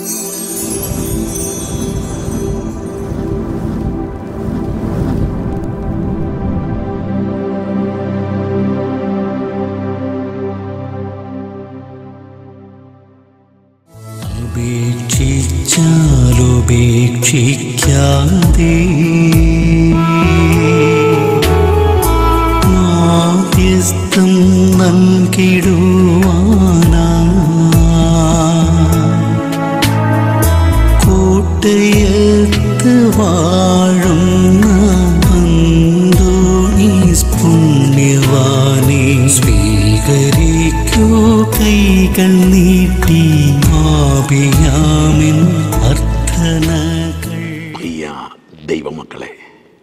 ഉപേക്ഷിച്ചാലുപേക്ഷിക്കാതെ മാധ്യസ്ഥം നൽകിടുവാനാ കോട്ടയത്ത് വാഴുന്ന അന്തോണീസ് പുണ്യവാനെ സ്വീകരിക്കൂ കൈകൾ നീട്ടി ആപിയാമിൻ അർത്ഥനകൾ പ്രിയ ദൈവമക്കളെ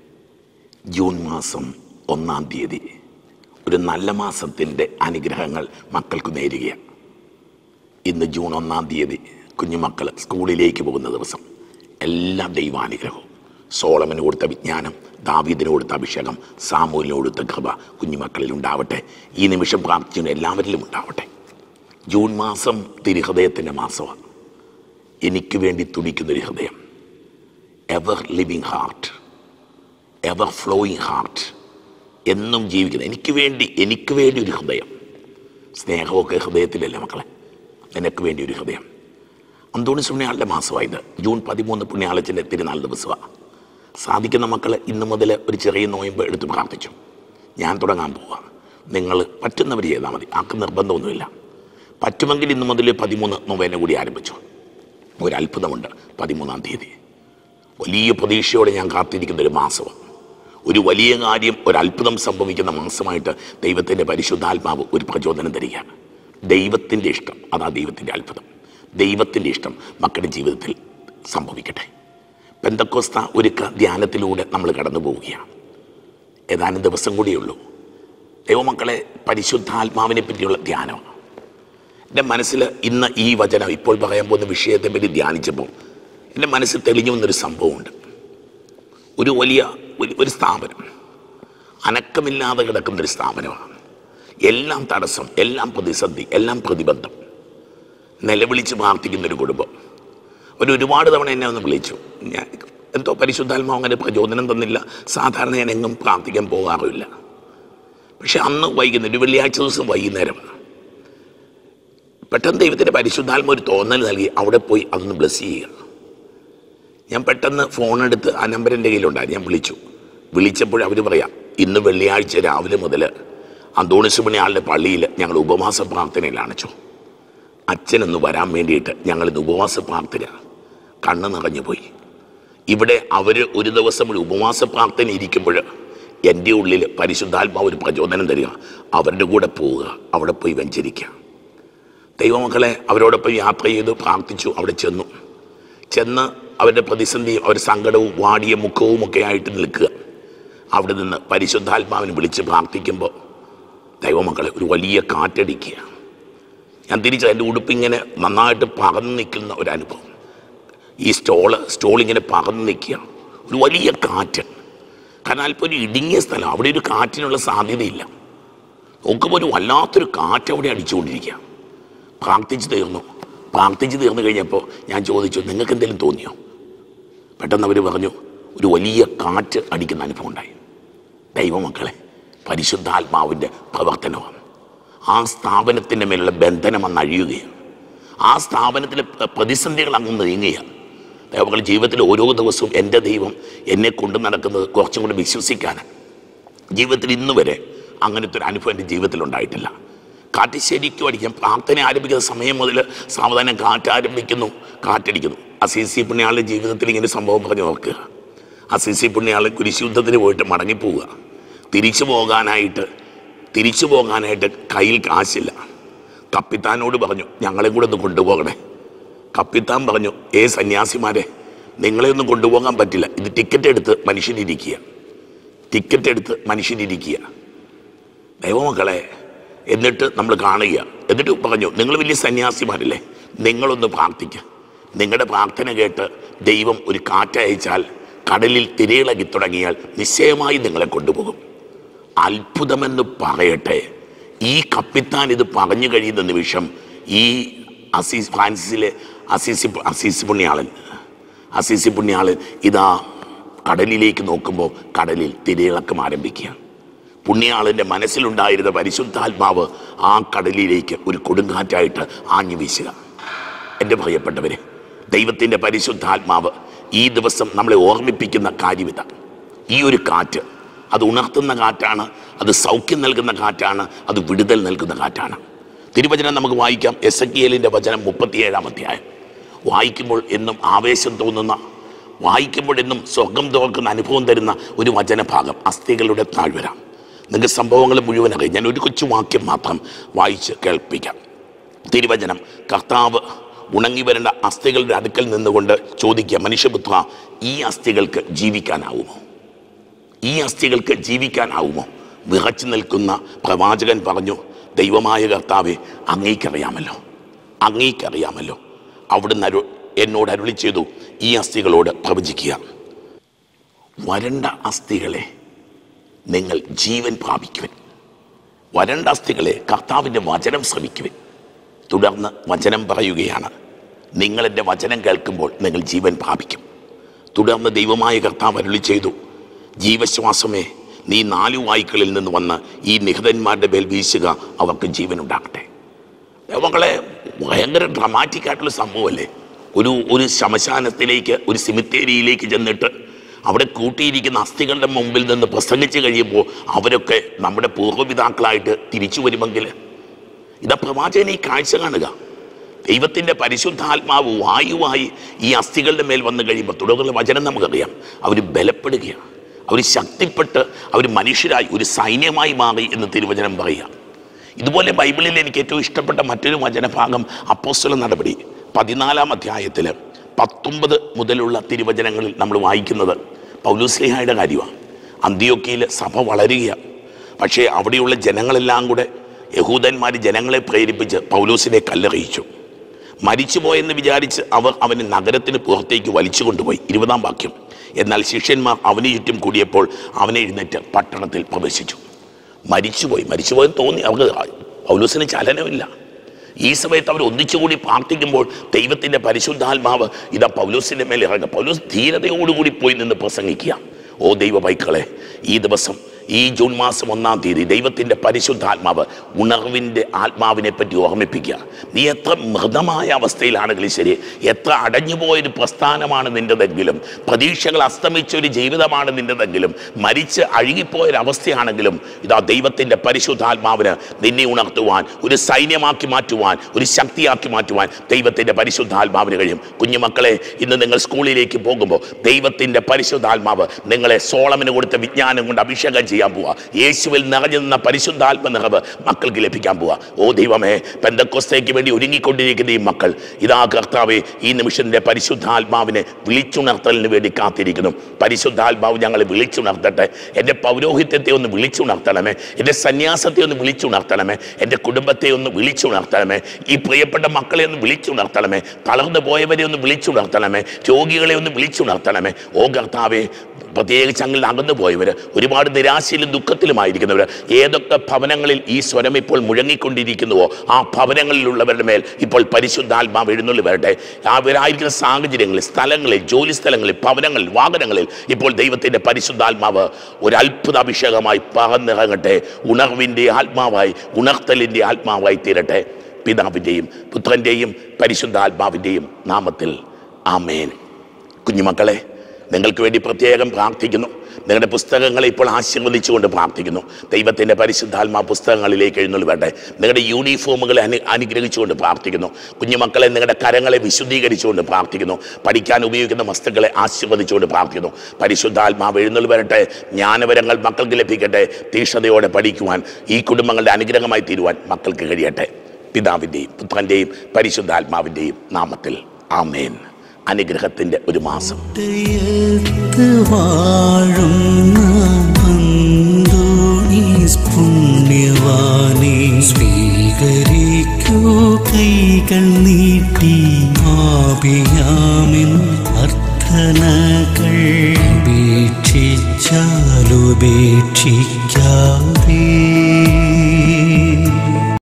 ജൂൺ മാസം ഒന്നാം തീയതി ഒരു നല്ല മാസത്തിൻ്റെ അനുഗ്രഹങ്ങൾ മക്കൾക്ക് നേരുകയാണ് ഇന്ന് ജൂൺ ഒന്നാം തീയതി കുഞ്ഞുമക്കൾ സ്കൂളിലേക്ക് പോകുന്ന ദിവസം എല്ലാ ദൈവാനുഗ്രഹവും സോളമന് കൊടുത്ത വിജ്ഞാനം ദാവീദിന് കൊടുത്ത അഭിഷേകം സാമൂലിന് കൊടുത്ത കൃപ കുഞ്ഞുമക്കളിൽ ഉണ്ടാവട്ടെ ഈ നിമിഷം പ്രാർത്ഥിക്കുന്ന എല്ലാവരിലും ഉണ്ടാവട്ടെ ജൂൺ മാസം തിരുഹൃദയത്തിൻ്റെ മാസമാണ് എനിക്ക് വേണ്ടി തുടിക്കുന്നൊരു ഹൃദയം ever living heart ever flowing heart എന്നും ജീവിക്കുന്നത് എനിക്ക് വേണ്ടി എനിക്ക് വേണ്ടി ഒരു ഹൃദയം സ്നേഹമൊക്കെ ഹൃദയത്തിലല്ലേ മക്കളെ നിനക്ക് വേണ്ടി ഒരു ഹൃദയം അന്തോണി പുണ്യാളുടെ മാസമായത് ജൂൺ പതിമൂന്ന് പുണ്യാളത്തിൻ്റെ തിരുനാൾ ദിവസമാണ് സാധിക്കുന്ന മക്കൾ ഇന്ന് മുതൽ ഒരു ചെറിയ നോയമ്പ് എടുത്ത് പ്രാർത്ഥിച്ചു ഞാൻ തുടങ്ങാൻ പോവാ നിങ്ങൾ പറ്റുന്നവർ ചെയ്താൽ മതി ആർക്ക് നിർബന്ധമൊന്നുമില്ല പറ്റുമെങ്കിൽ ഇന്ന് മുതൽ പതിമൂന്ന് നൊവേന കൂടി ആരംഭിച്ചു ഒരു അത്ഭുതമുണ്ട് പതിമൂന്നാം തീയതി വലിയ പ്രതീക്ഷയോടെ ഞാൻ കാത്തിരിക്കുന്ന ഒരു മാസമാണ് ഒരു വലിയ കാര്യം ഒരു അത്ഭുതം സംഭവിക്കുന്ന മാസമായിട്ട് ദൈവത്തിൻ്റെ പരിശുദ്ധാത്മാവ് ഒരു പ്രചോദനം തരികയാണ് ദൈവത്തിൻ്റെ ഇഷ്ടം അതാ ദൈവത്തിൻ്റെ അത്ഭുതം ദൈവത്തിൻ്റെ ഇഷ്ടം മക്കളുടെ ജീവിതത്തിൽ സംഭവിക്കട്ടെ പെന്തക്കോസ്ത ഒരു ക- ധ്യാനത്തിലൂടെ നമ്മൾ കടന്നു പോവുകയാണ് ഏതാനും ദിവസം കൂടിയുള്ളൂ ദൈവമക്കളെ പരിശുദ്ധാത്മാവിനെ പറ്റിയുള്ള ധ്യാനമാണ് എൻ്റെ മനസ്സിൽ ഇന്ന് ഈ വചനം ഇപ്പോൾ പറയാൻ പോകുന്ന വിഷയത്തെ പറ്റി ധ്യാനിച്ചപ്പോൾ എൻ്റെ മനസ്സിൽ തെളിഞ്ഞു വന്നൊരു സംഭവമുണ്ട് ഒരു വലിയ ഒരു- ഒരു സ്ഥാപനം അനക്കമില്ലാതെ കിടക്കുന്നൊരു സ്ഥാപനമാണ് എല്ലാം തടസ്സം എല്ലാം പ്രതിസന്ധി എല്ലാം പ്രതിബന്ധം നിലവിളിച്ച് പ്രാർത്ഥിക്കുന്നൊരു കുടുംബം ഒരു ഒരുപാട് തവണ എന്നെ ഒന്ന് വിളിച്ചു ഞാൻ എന്തോ പരിശുദ്ധാത്മാവ് അങ്ങനെ പ്രചോദനം തന്നില്ല സാധാരണ ഞാൻ എങ്ങും പ്രാർത്ഥിക്കാൻ പോകാറില്ല പക്ഷെ അന്ന് വൈകുന്നേരം ഒരു വെള്ളിയാഴ്ച ദിവസം വൈകുന്നേരം പെട്ടെന്ന് ദൈവത്തിൻ്റെ പരിശുദ്ധാത്മ ഒരു തോന്നൽ നൽകി അവിടെ പോയി അതൊന്ന് ബ്ലസ് ചെയ്യുക ഞാൻ പെട്ടെന്ന് ഫോൺ എടുത്ത് ആ നമ്പർ എൻ്റെ കയ്യിലുണ്ടായി ഞാൻ വിളിച്ചു വിളിച്ചപ്പോൾ അവർ പറയാം ഇന്ന് വെള്ളിയാഴ്ച രാവിലെ മുതൽ അന്തോണിസുമണി ആളുടെ പള്ളിയിൽ ഞങ്ങൾ ഉപവാസ പ്രാർത്ഥനയിലാണ് ചോ അച്ഛനൊന്ന് വരാൻ വേണ്ടിയിട്ട് ഞങ്ങൾ ഇന്ന് ഉപവാസ പ്രാർത്ഥന കണ്ണ് നിറഞ്ഞു പോയി ഇവിടെ അവർ ഒരു ദിവസം ഒരു ഉപവാസ പ്രാർത്ഥന ഇരിക്കുമ്പോൾ എൻ്റെ ഉള്ളിൽ പരിശുദ്ധാത്മാവ് ഒരു പ്രചോദനം തരിക അവരുടെ കൂടെ പോവുക അവിടെ പോയി വെഞ്ചരിക്കുക ദൈവമക്കളെ അവരോടൊപ്പം യാത്ര ചെയ്തു പ്രാർത്ഥിച്ചു അവിടെ ചെന്നു ചെന്ന് അവരുടെ പ്രതിസന്ധിയും അവരുടെ സങ്കടവും വാടിയ മുഖവും ഒക്കെ ആയിട്ട് നിൽക്കുക അവിടെ നിന്ന് പരിശുദ്ധാത്മാവിനെ വിളിച്ച് പ്രാർത്ഥിക്കുമ്പോൾ ദൈവമക്കളെ ഒരു വലിയ കാറ്റടിക്കുക ഞാൻ തിരിച്ച് എൻ്റെ ഉടുപ്പിങ്ങനെ നന്നായിട്ട് പറന്ന് നിൽക്കുന്ന ഒരു അനുഭവം ഈ സ്റ്റോള് സ്റ്റോൾ ഇങ്ങനെ പറന്ന് നിൽക്കുക ഒരു വലിയ കാറ്റ് കാരണം അല്പം ഒരു ഇടുങ്ങിയ സ്ഥലം അവിടെ ഒരു കാറ്റിനുള്ള സാധ്യതയില്ല നോക്കുമ്പോൾ ഒരു വല്ലാത്തൊരു കാറ്റ് അവിടെ അടിച്ചുകൊണ്ടിരിക്കുക പ്രാർത്ഥിച്ച് തീർന്നു പ്രാർത്ഥിച്ച് തീർന്നു കഴിഞ്ഞപ്പോൾ ഞാൻ ചോദിച്ചു നിങ്ങൾക്ക് എന്തെങ്കിലും തോന്നിയോ പെട്ടെന്ന് അവർ പറഞ്ഞു ഒരു വലിയ കാറ്റ് അടിക്കുന്ന അനുഭവം ഉണ്ടായി ദൈവമക്കളെ പരിശുദ്ധാത്മാവിൻ്റെ പ്രവർത്തനമാണ് ആ സ്ഥാപനത്തിൻ്റെ മേലുള്ള ബന്ധനം അന്ന് അഴിയുകയാണ് ആ സ്ഥാപനത്തിലെ പ്ര- പ്രതിസന്ധികൾ അങ്ങ് നീങ്ങുകയാണ് ദൈവങ്ങൾ ജീവിതത്തിൽ ഓരോ ദിവസവും എൻ്റെ ദൈവം എന്നെ കൊണ്ടു നടക്കുന്നത് കുറച്ചും കൂടി വിശ്വസിക്കാനാണ് ജീവിതത്തിൽ ഇന്ന് വരെ അങ്ങനത്തെ ഒരു അനുഭവം എൻ്റെ ജീവിതത്തിൽ ഉണ്ടായിട്ടില്ല കാറ്റ് ശരിക്കും അടിക്കാം പ്രാർത്ഥന ആരംഭിക്കുന്ന സമയം മുതൽ സാവധാനം കാറ്റ് ആരംഭിക്കുന്നു കാറ്റടിക്കുന്നു അസീസി പുണ്യാളുടെ ജീവിതത്തിൽ ഇങ്ങനെ ഒരു സംഭവം പറഞ്ഞു നോക്കുക അസീസി പുണ്യാൾ കുരിശുദ്ധത്തിന് പോയിട്ട് മടങ്ങിപ്പോവുക തിരിച്ചു പോകാനായിട്ട് തിരിച്ചു പോകാനായിട്ട് കയ്യിൽ കാശില്ല കപ്പിത്താനോട് പറഞ്ഞു ഞങ്ങളെ കൂടെ ഒന്ന് കൊണ്ടുപോകണേ കപ്പിത്താൻ പറഞ്ഞു ഏ സന്യാസിമാരെ നിങ്ങളെ ഒന്നും കൊണ്ടുപോകാൻ പറ്റില്ല ഇത് ടിക്കറ്റ് എടുത്ത് മനുഷ്യനിരിക്കുക ടിക്കറ്റ് എടുത്ത് മനുഷ്യനിരിക്കുക ദൈവമക്കളെ എന്നിട്ട് നമ്മൾ കാണുക എന്നിട്ട് പറഞ്ഞു നിങ്ങൾ വലിയ സന്യാസിമാരല്ലേ നിങ്ങളൊന്ന് പ്രാർത്ഥിക്കുക നിങ്ങളുടെ പ്രാർത്ഥന കേട്ട് ദൈവം ഒരു കാറ്റയച്ചാൽ കടലിൽ തിരയിളകി തുടങ്ങിയാൽ നിശ്ചയമായി നിങ്ങളെ കൊണ്ടുപോകും അത്ഭുതമെന്ന് പറയട്ടെ ഈ കപ്പിത്താൻ ഇത് പറഞ്ഞു കഴിയുന്ന നിമിഷം ഈ അസീസ് ഫ്രാൻസിസിലെ അസീസി അസീസി പുണ്യാളൻ അസീസി പുണ്യാളൻ ഇതാ കടലിലേക്ക് നോക്കുമ്പോൾ കടലിൽ തിരയിളക്കം ആരംഭിക്കുക പുണ്യാളൻ്റെ മനസ്സിലുണ്ടായിരുന്ന പരിശുദ്ധാത്മാവ് ആ കടലിലേക്ക് ഒരു കൊടുങ്കാറ്റായിട്ട് ആഞ്ഞു വീശുക എൻ്റെ പ്രിയപ്പെട്ടവരെ ദൈവത്തിൻ്റെ പരിശുദ്ധാത്മാവ് ഈ ദിവസം നമ്മളെ ഓർമ്മിപ്പിക്കുന്ന കാര്യമിത ഈ ഒരു കാറ്റ് അത് ഉണർത്തുന്ന കാറ്റാണ് അത് സൗഖ്യം നൽകുന്ന കാറ്റാണ് അത് വിടുതൽ നൽകുന്ന കാറ്റാണ് തിരുവചനം നമുക്ക് വായിക്കാം എസ് എ വചനം മുപ്പത്തിയേഴാം അധ്യായം വായിക്കുമ്പോൾ എന്നും ആവേശം തോന്നുന്ന വായിക്കുമ്പോൾ എന്നും സ്വർഗം തോർക്കുന്ന അനുഭവം തരുന്ന ഒരു വചനഭാഗം അസ്ഥികളുടെ താഴ്വര നിങ്ങൾക്ക് സംഭവങ്ങൾ മുഴുവൻ അറിയാം ഞാൻ ഒരു കൊച്ചു വാക്യം മാത്രം വായിച്ച് കേൾപ്പിക്കാം തിരുവചനം കർത്താവ് ഉണങ്ങി വരേണ്ട അസ്ഥികളുടെ അടുക്കൽ നിന്നുകൊണ്ട് ചോദിക്കുക മനുഷ്യപുത്ര ഈ അസ്ഥികൾക്ക് ജീവിക്കാനാവുമോ ഈ അസ്ഥികൾക്ക് ജീവിക്കാനാവുമോ വിറച്ചു നിൽക്കുന്ന പ്രവാചകൻ പറഞ്ഞു ദൈവമായ കർത്താവെ അങ്ങേക്കറിയാമല്ലോ അങ്ങേക്കറിയാമല്ലോ അവിടുന്ന് അരു എന്നോട് അരുളി ചെയ്തു ഈ അസ്ഥികളോട് പ്രവചിക്കുക വരണ്ട അസ്ഥികളെ നിങ്ങൾ ജീവൻ പ്രാപിക്കുവൻ വരണ്ട അസ്ഥികളെ കർത്താവിൻ്റെ വചനം ശ്രമിക്കുവൻ തുടർന്ന് വചനം പറയുകയാണ് നിങ്ങൾ എൻ്റെ വചനം കേൾക്കുമ്പോൾ നിങ്ങൾ ജീവൻ പ്രാപിക്കും തുടർന്ന് ദൈവമായ കർത്താവ് അരുളി ചെയ്തു ജീവശ്വാസമേ നീ നാലു വായ്ക്കളിൽ നിന്ന് വന്ന് ഈ നിഹിതന്മാരുടെ മേൽ വീശുക അവർക്ക് ജീവൻ ഉണ്ടാകട്ടെ മക്കളെ ഭയങ്കര ഡ്രമാറ്റിക് ആയിട്ടുള്ള സംഭവമല്ലേ ഒരു ഒരു ശമശാനത്തിലേക്ക് ഒരു സിമിത്തേരിയിലേക്ക് ചെന്നിട്ട് അവിടെ കൂട്ടിയിരിക്കുന്ന അസ്ഥികളുടെ മുമ്പിൽ നിന്ന് പ്രസംഗിച്ച് കഴിയുമ്പോൾ അവരൊക്കെ നമ്മുടെ പൂർവ്വപിതാക്കളായിട്ട് തിരിച്ചു വരുമെങ്കിൽ ഇതാ പ്രവാചകൻ ഈ കാഴ്ച കാണുക ദൈവത്തിൻ്റെ പരിശുദ്ധാത്മാവ് വായുവായി ഈ അസ്ഥികളുടെ മേൽ വന്നു കഴിയുമ്പോൾ തുടർന്നുള്ള വചനം നമുക്കറിയാം അവർ ബലപ്പെടുകയാണ് അവർ ശക്തിപ്പെട്ട് അവർ മനുഷ്യരായി ഒരു സൈന്യമായി മാറി എന്ന് തിരുവചനം പറയുക ഇതുപോലെ ബൈബിളിൽ എനിക്ക് ഏറ്റവും ഇഷ്ടപ്പെട്ട മറ്റൊരു വചനഭാഗം അപ്പോസ്തല നടപടി പതിനാലാം അധ്യായത്തിൽ പത്തൊമ്പത് മുതലുള്ള തിരുവചനങ്ങളിൽ നമ്മൾ വായിക്കുന്നത് പൗലുസ്ലിഹായുടെ കാര്യമാണ് അന്ത്യോക്കിയിൽ സഭ വളരുകയാണ് പക്ഷേ അവിടെയുള്ള ജനങ്ങളെല്ലാം കൂടെ യഹൂദന്മാർ ജനങ്ങളെ പ്രേരിപ്പിച്ച് പൗലൂസിനെ കല്ലെറിയിച്ചു മരിച്ചുപോയെന്ന് വിചാരിച്ച് അവർ അവനെ നഗരത്തിന് പുറത്തേക്ക് വലിച്ചു കൊണ്ടുപോയി ഇരുപതാം വാക്യം എന്നാൽ ശിഷ്യന്മാർ അവന് ചുറ്റും കൂടിയപ്പോൾ അവനെ എഴുന്നേറ്റ് പട്ടണത്തിൽ പ്രവേശിച്ചു മരിച്ചുപോയി മരിച്ചുപോയെന്ന് തോന്നി അവർക്ക് പൗലൂസിന് ചലനമില്ല ഈ സമയത്ത് അവർ ഒന്നിച്ചുകൂടി പ്രാർത്ഥിക്കുമ്പോൾ ദൈവത്തിൻ്റെ പരിശുദ്ധാത്മാവ് ഇതാ പൗലൂസിൻ്റെ മേലെ ഇറങ്ങുക പൗലൂസ് ധീരതയോടുകൂടി പോയി നിന്ന് പ്രസംഗിക്കുക ഓ ദൈവ പൈക്കളെ ഈ ദിവസം ഈ ജൂൺ മാസം ഒന്നാം തീയതി ദൈവത്തിൻ്റെ പരിശുദ്ധാത്മാവ് ഉണർവിൻ്റെ ആത്മാവിനെ പറ്റി ഓർമ്മിപ്പിക്കുക നീ എത്ര മൃതമായ അവസ്ഥയിലാണെങ്കിലും ശരി എത്ര അടഞ്ഞുപോയൊരു പ്രസ്ഥാനമാണ് നിൻ്റെതെങ്കിലും പ്രതീക്ഷകൾ അസ്തമിച്ച ഒരു ജീവിതമാണ് നിൻ്റെതെങ്കിലും മരിച്ച് അഴുകിപ്പോയൊരവസ്ഥയാണെങ്കിലും ഇതാ ദൈവത്തിൻ്റെ പരിശുദ്ധാത്മാവിന് നിന്നെ ഉണർത്തുവാൻ ഒരു സൈന്യമാക്കി മാറ്റുവാൻ ഒരു ശക്തിയാക്കി മാറ്റുവാൻ ദൈവത്തിൻ്റെ പരിശുദ്ധാത്മാവിന് കഴിയും കുഞ്ഞുമക്കളെ ഇന്ന് നിങ്ങൾ സ്കൂളിലേക്ക് പോകുമ്പോൾ ദൈവത്തിൻ്റെ പരിശുദ്ധാത്മാവ് നിങ്ങളെ സോളമിന് കൊടുത്ത വിജ്ഞാനം കൊണ്ട് അഭിഷേകം ചെയ്യാൻ പോവുക യേശുവിൽ നിറഞ്ഞു നിന്ന പരിശുദ്ധാത്മ നിറവ് മക്കൾക്ക് ലഭിക്കാൻ പോവുക ഓ ദൈവമേ പെന്തക്കൊസ്തയ്ക്ക് വേണ്ടി ഒരുങ്ങിക്കൊണ്ടിരിക്കുന്ന ഈ മക്കൾ ഇതാ കർത്താവെ ഈ നിമിഷത്തിൻ്റെ പരിശുദ്ധാത്മാവിനെ വിളിച്ചുണർത്തലിന് വേണ്ടി കാത്തിരിക്കുന്നു പരിശുദ്ധാത്മാവ് ഞങ്ങളെ വിളിച്ചുണർത്തട്ടെ എൻ്റെ പൗരോഹിത്യത്തെ ഒന്ന് വിളിച്ചുണർത്തണമേ എൻ്റെ സന്യാസത്തെ ഒന്ന് വിളിച്ചുണർത്തണമേ എൻ്റെ കുടുംബത്തെ ഒന്ന് വിളിച്ചുണർത്തണമേ ഈ പ്രിയപ്പെട്ട മക്കളെ ഒന്ന് വിളിച്ചുണർത്തണമേ തളർന്നു പോയവരെ ഒന്ന് വിളിച്ചുണർത്തണമേ രോഗികളെ ഒന്ന് വിളിച്ചുണർത്തണമേ ഓ കർത്താവെ പ്രത്യേകിച്ച് അങ്ങനെ അകന്നു പോയവർ ഒരുപാട് നിരാശയിലും ദുഃഖത്തിലുമായിരിക്കുന്നവർ ഏതൊക്കെ ഭവനങ്ങളിൽ ഈ സ്വരം ഇപ്പോൾ മുഴങ്ങിക്കൊണ്ടിരിക്കുന്നുവോ ആ ഭവനങ്ങളിലുള്ളവരുടെ മേൽ ഇപ്പോൾ പരിശുദ്ധാത്മാവ് എഴുന്നള്ളി വരട്ടെ അവരായിരിക്കുന്ന സാഹചര്യങ്ങളിൽ സ്ഥലങ്ങളിൽ ജോലി സ്ഥലങ്ങളിൽ ഭവനങ്ങളിൽ വാഹനങ്ങളിൽ ഇപ്പോൾ ദൈവത്തിൻ്റെ പരിശുദ്ധാത്മാവ് ഒരു അത്ഭുത അഭിഷേകമായി പറന്നിറങ്ങട്ടെ ഉണർവിൻ്റെ ആത്മാവായി ഉണർത്തലിൻ്റെ ആത്മാവായി തീരട്ടെ പിതാവിൻ്റെയും പുത്രൻ്റെയും പരിശുദ്ധാത്മാവിൻ്റെയും നാമത്തിൽ ആമേൻ കുഞ്ഞുമക്കളെ നിങ്ങൾക്ക് വേണ്ടി പ്രത്യേകം പ്രാർത്ഥിക്കുന്നു നിങ്ങളുടെ പുസ്തകങ്ങളെ ഇപ്പോൾ ആശീർവദിച്ചുകൊണ്ട് പ്രാർത്ഥിക്കുന്നു ദൈവത്തിൻ്റെ പരിശുദ്ധാത്മാ പുസ്തകങ്ങളിലേക്ക് എഴുന്നള്ളി വരട്ടെ നിങ്ങളുടെ യൂണിഫോമുകളെ അനു അനുഗ്രഹിച്ചുകൊണ്ട് പ്രാർത്ഥിക്കുന്നു കുഞ്ഞുമക്കളെ നിങ്ങളുടെ കരങ്ങളെ വിശുദ്ധീകരിച്ചുകൊണ്ട് പ്രാർത്ഥിക്കുന്നു പഠിക്കാൻ ഉപയോഗിക്കുന്ന വസ്തുക്കളെ ആശീർവദിച്ചുകൊണ്ട് പ്രാർത്ഥിക്കുന്നു പരിശുദ്ധാത്മാവ് എഴുന്നള്ളി വരട്ടെ ജ്ഞാനവരങ്ങൾ മക്കൾക്ക് ലഭിക്കട്ടെ തീക്ഷണതയോടെ പഠിക്കുവാൻ ഈ കുടുംബങ്ങളുടെ അനുഗ്രഹമായി തീരുവാൻ മക്കൾക്ക് കഴിയട്ടെ പിതാവിൻ്റെയും പുത്രൻ്റെയും പരിശുദ്ധാത്മാവിൻ്റെയും നാമത്തിൽ ആമേൻ അനുഗ്രഹത്തിൻ്റെ ഒരു മാസം ഹൃദയത്ത് വാഴുന്ന അന്തോണീസ് പുണ്യവാനെ സ്വീകരിക്കൂ കൈകൾ നീട്ടി ആപിയാമിൻ അർത്ഥനകൾ ഉപേക്ഷിച്ചാലുപേക്ഷിക്ക